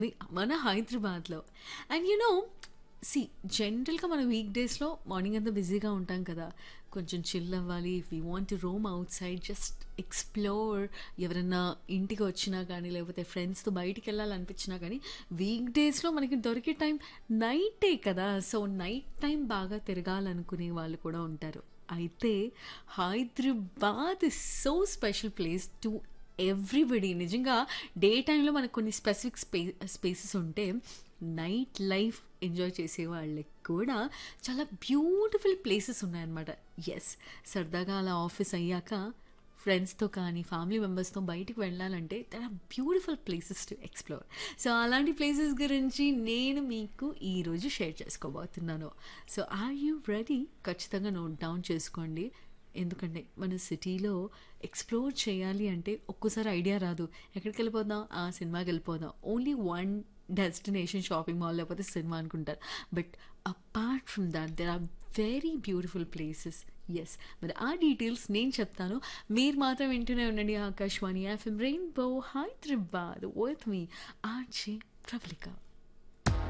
మన హైదరాబాద్‌లో. And you know see జనరల్‌గా మనం వీక్ డేస్‌లో మార్నింగ్ అంతా బిజీగా ఉంటాం కదా! కొంచెం చిల్ అవ్వాలి. If we want to roam outside just explore ఎవరన్నా ఇంటికి వచ్చినా కానీ, లేకపోతే ఫ్రెండ్స్‌తో బయటికెళ్ళాలనిపించినా కానీ, వీక్ డేస్‌లో మనకి దొరికే టైం నైటే కదా! సో, నైట్ టైం బాగా తిరగాలనుకునే వాళ్ళు కూడా ఉంటారు. అయితే Hyderabad is so special place to everybody. నిజంగా డే టైమ్‌లో మనకు కొన్ని స్పెసిఫిక్ స్పే స్పేసెస్ ఉంటే, నైట్ లైఫ్ ఎంజాయ్ చేసే వాళ్ళకి కూడా చాలా బ్యూటిఫుల్ ప్లేసెస్ ఉన్నాయన్నమాట. యెస్ సరదాగా అలా ఆఫీస్ అయ్యాక ఫ్రెండ్స్‌తో కానీ, ఫ్యామిలీ మెంబర్స్‌తో బయటికి వెళ్ళాలంటే there are beautiful places to explore. So, అలాంటి ప్లేసెస్ గురించి నేను మీకు ఈరోజు షేర్ చేసుకోబోతున్నాను. So, are you ready? ఖచ్చితంగా నోట్ డౌన్ చేసుకోండి. ఎందుకంటే మన సిటీలో ఎక్స్‌ప్లోర్ చేయాలి అంటే ఒక్కోసారి ఐడియా రాదు. ఎక్కడికెళ్ళిపోదాం? ఆ! సినిమాకెళ్ళిపోదాం. Only one destination shopping mall లేకపోతే సినిమా అనుకుంటారు. But apart from that there are very beautiful places. Yes మరి ఆ డీటెయిల్స్ నేను చెప్తాను. మీరు మాత్రం వింటూనే ఉండండి Akashvani FM Rainbow Hyderabad with మీ ఆర్‌జే ప్రవళిక.